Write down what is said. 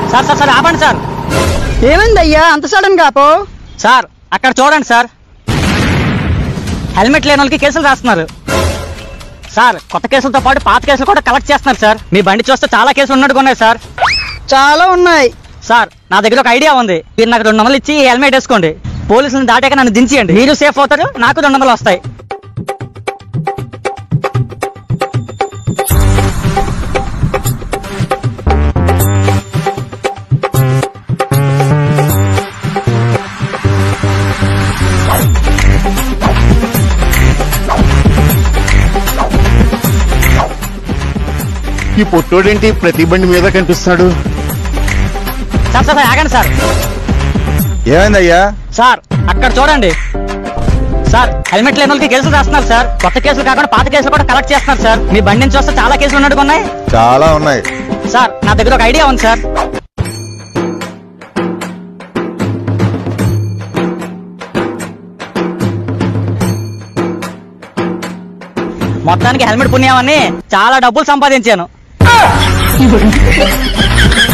sir sir sir ఆపండి sir ఏమైందయ్యా అంత సడన్ గా పో సార్ అక్కడ చూడండి సార్ హెల్మెట్ లేని వాళ్ళకి కేసులు రాస్తున్నారు సార్ కొత్త కేసులతో పాటు పాత కేసులు కూడా కలెక్ట్ చేస్తున్నారు సార్ మీ బండి చూస్తే చాలా కేసులు ఉన్నట్టుగా ఉన్నాయి సార్ చాలా ఉన్నాయి సార్ నా దగ్గర ఒక ఐడియా ఉంది మీరు నాకు రెండు వందలు ఇచ్చి ఈ హెల్మెట్ వేసుకోండి పోలీసులను దాటాక నన్ను దించేయండి మీరు సేఫ్ అవుతారు నాకు రెండు వందలు వస్తాయి ఈ పొట్టోడేంటి ప్రతి బండి మీద కనిపిస్తున్నాడు సార్ సార్ సార్, ఆగండి సార్ ఏమైందయ్యా సార్ అక్కడ చూడండి సార్ హెల్మెట్ లేని వాళ్ళకి కేసులు రాస్తున్నారు సార్ కొత్త కేసులు కాకుండా పాత కేసులు కూడా కలెక్ట్ చేస్తున్నారు సార్ మీ బండిని చూస్తే చాలా కేసులు ఉన్నట్టుగా ఉన్నాయి చాలా ఉన్నాయి సార్ నా దగ్గర ఒక ఐడియా ఉంది సార్ మొత్తానికి హెల్మెట్ పుణ్యామని చాలా డబ్బులు సంపాదించాను